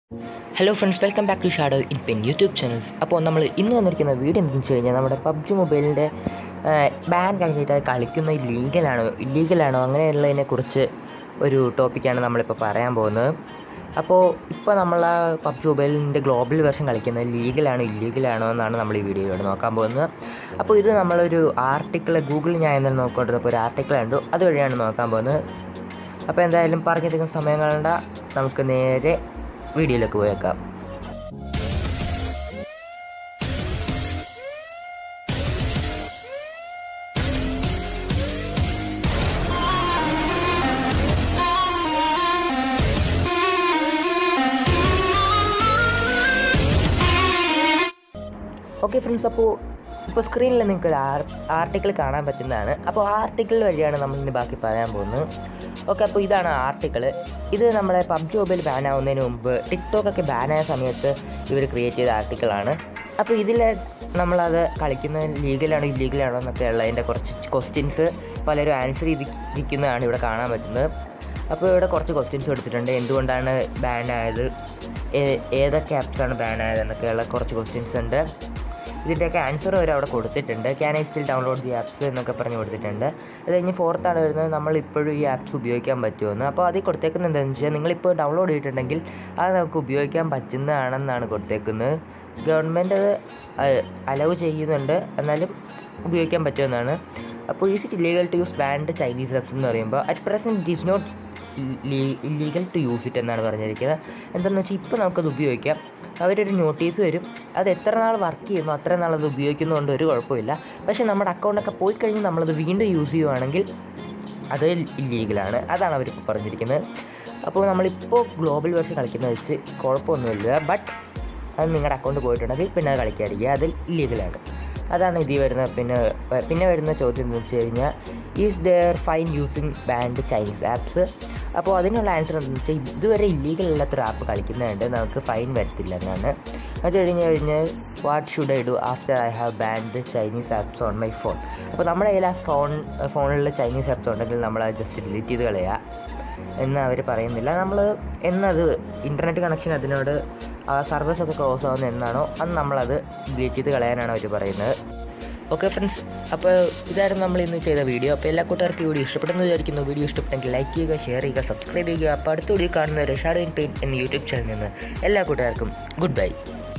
hello friends welcome back to shadow in pen YouTube channels അപ്പോൾ നമ്മൾ ഇന്ന് വന്നിരിക്കുന്ന വീഡിയോ എന്താണെന്ന് വെച്ച് കഴിഞ്ഞാൽ നമ്മുടെ പബ്ജി മൊബൈലിൻ്റെ ബാൻ കഴിഞ്ഞിട്ട് അത് കളിക്കുന്ന ലീഗലാണോ ഇല്ലീഗലാണോ അങ്ങനെയുള്ളതിനെ കുറിച്ച് ഒരു ടോപ്പിക്കാണ് നമ്മളിപ്പോൾ പറയാൻ പോകുന്നത് അപ്പോൾ ഇപ്പോൾ നമ്മൾ ആ പബ്ജി മൊബൈലിൻ്റെ ഗ്ലോബൽ വെർഷൻ കളിക്കുന്നത് ലീഗലാണോ ഇല്ലീഗലാണോ എന്നാണ് നമ്മൾ ഈ വീഡിയോയിലൂടെ നോക്കാൻ പോകുന്നത് അപ്പോൾ ഇത് നമ്മളൊരു ആർട്ടിക്കിൾ ഗൂഗിളിൽ ഞാൻ ഇന്നലെ നോക്കിക്കൊണ്ടിരുന്നപ്പോൾ ഒരു ആർട്ടിക്കിൾ കണ്ടു അതുവഴിയാണ് നോക്കാൻ പോകുന്നത് അപ്പോൾ എന്തായാലും പറഞ്ഞിരിക്കുന്ന സമയം കളണ്ട നമുക്ക് നേരെ വീഡിയോയിലേക്ക് പോയേക്കാം ഓക്കെ ഫ്രണ്ട്സ് അപ്പോൾ ഇപ്പോൾ സ്ക്രീനിൽ നിങ്ങൾക്ക് ഒരു ആർ ആർട്ടിക്കിൾ കാണാൻ പറ്റുന്നതാണ് അപ്പോൾ ആർട്ടിക്കിൾ വഴിയാണ് നമ്മൾ ഇനി ബാക്കി പറയാൻ പോകുന്നത് ഓക്കെ അപ്പോൾ ഇതാണ് ആർട്ടിക്കിൾ ഇത് നമ്മുടെ പബ്ജി മൊബൈൽ ബാൻ ആവുന്നതിന് മുമ്പ് ടിക്ടോക്ക് ഒക്കെ ബാൻ ആയ സമയത്ത് ഇവർ ക്രിയേറ്റ് ചെയ്ത ആർട്ടിക്കിളാണ് അപ്പോൾ ഇതിൽ നമ്മളത് കളിക്കുന്നത് ലീഗലാണോ ഇല്ലീഗലാണോ എന്നൊക്കെ ഉള്ളതിൻ്റെ കുറച്ച് ക്വസ്റ്റ്യൻസ് പലരും ആൻസർ ചെയ്തിരിക്കുന്നതാണ് ഇവിടെ കാണാൻ പറ്റുന്നത് അപ്പോൾ ഇവിടെ കുറച്ച് ക്വസ്റ്റ്യൻസ് കൊടുത്തിട്ടുണ്ട് എന്തുകൊണ്ടാണ് ബാൻ ആയത് ഏ- ഏതൊക്കെ ആപ്സാണ് ബാൻ ആയത് എന്നൊക്കെയുള്ള കുറച്ച് ക്വസ്റ്റ്യൻസ് ഉണ്ട് ഇതിൻ്റെയൊക്കെ ആൻസർ വരെ അവിടെ കൊടുത്തിട്ടുണ്ട് can I still download the apps എന്നൊക്കെ പറഞ്ഞ് കൊടുത്തിട്ടുണ്ട് അത് കഴിഞ്ഞ് ഫോർത്താണ് വരുന്നത് നമ്മൾ ഇപ്പോഴും ഈ ആപ്സ് ഉപയോഗിക്കാൻ പറ്റുമെന്ന് അപ്പോൾ അതിൽ കൊടുത്തേക്കുന്നത് എന്താണെന്ന് വെച്ചാൽ നിങ്ങളിപ്പോൾ ഡൗൺലോഡ് ചെയ്തിട്ടുണ്ടെങ്കിൽ അത് നമുക്ക് ഉപയോഗിക്കാൻ പറ്റുന്നതാണെന്നാണ് കൊടുത്തേക്കുന്നത് ഗവൺമെൻറ് അത് അലവ് ചെയ്യുന്നുണ്ട് എന്നാലും ഉപയോഗിക്കാൻ പറ്റുമെന്നാണ് അപ്പോൾ is it illegal to use banned Chinese apps എന്ന് പറയുമ്പോൾ at present it is not illegal to use it എന്നാണ് പറഞ്ഞിരിക്കുന്നത് എന്താണെന്ന് വെച്ചാൽ ഇപ്പോൾ നമുക്കത് ഉപയോഗിക്കാം അവരൊരു നോട്ടീസ് വരും അത് എത്ര നാൾ വർക്ക് ചെയ്യുന്നു അത്ര നാൾ അത് ഉപയോഗിക്കുന്നതുകൊണ്ട് ഒരു കുഴപ്പമില്ല പക്ഷേ നമ്മുടെ അക്കൗണ്ടൊക്കെ പോയി കഴിഞ്ഞ് നമ്മളത് വീണ്ടും യൂസ് ചെയ്യുവാണെങ്കിൽ അത് ഇല്ലീഗലാണ് അതാണ് അവരിപ്പോൾ പറഞ്ഞിരിക്കുന്നത് അപ്പോൾ നമ്മളിപ്പോൾ ഗ്ലോബൽ വേർഷൻ കളിക്കുന്നത് വെച്ച് കുഴപ്പമൊന്നുമില്ല ബട്ട് അത് നിങ്ങളുടെ അക്കൗണ്ട് പോയിട്ടുണ്ടെങ്കിൽ പിന്നെ അത് കളിക്കാതിരിക്കുക അതിൽ ഇല്ലീഗലാണ് അതാണ് ഇതിൽ വരുന്ന പിന്നെ പിന്നെ വരുന്ന ചോദ്യം എന്ന് വെച്ച് കഴിഞ്ഞാൽ is there fine using banned Chinese apps അപ്പോൾ അതിനുള്ള ആൻസർ എന്താണെന്ന് വെച്ചാൽ ഇതുവരെ ഇല്ലീഗൽ അല്ലാത്തൊരു ആപ്പ് കളിക്കുന്നതുകൊണ്ട് നമുക്ക് ഫൈൻ വരത്തില്ല എന്നാണ് അത് കഴിഞ്ഞ് കഴിഞ്ഞ് what should I do after I have banned Chinese apps on my phone അപ്പോൾ നമ്മുടെ കയ്യിൽ ആ ഫോൺ ഫോണിലുള്ള ചൈനീസ് ആപ്സ് ഉണ്ടെങ്കിൽ നമ്മൾ അത് ജസ്റ്റ് ഡിലീറ്റ് ചെയ്ത് കളയുക എന്ന് അവർ പറയുന്നില്ല നമ്മൾ എന്നത് ഇൻ്റർനെറ്റ് കണക്ഷൻ അതിനോട് ആ സർവീസ് ഒക്കെ ക്ലോസ് ആവുന്ന എന്നാണോ അന്ന് നമ്മളത് ഡിലീറ്റ് ചെയ്ത് കളയാനാണ് അവർ പറയുന്നത് ഓക്കെ ഫ്രണ്ട്സ് അപ്പോൾ ഇതായിരുന്നു നമ്മൾ ഇന്ന് ചെയ്ത വീഡിയോ അപ്പോൾ എല്ലാ കൂട്ടുകാർക്കും ഈ വീഡിയോ ഇഷ്ടപ്പെട്ടെന്ന് വിചാരിക്കുന്നു വീഡിയോ ഇഷ്ടപ്പെട്ടെങ്കിൽ ലൈക്ക് ചെയ്യുക ഷെയർ ചെയ്യുക സബ്സ്ക്രൈബ് ചെയ്യുക അപ്പോൾ അടുത്ത വീഡിയോ കാണുന്ന ഷാഡോ ഇൻ പെയിൻ എന്ന യൂട്യൂബ് ചാനലിൽ നിന്ന് എല്ലാ കൂട്ടുകാർക്കും ഗുഡ് ബൈ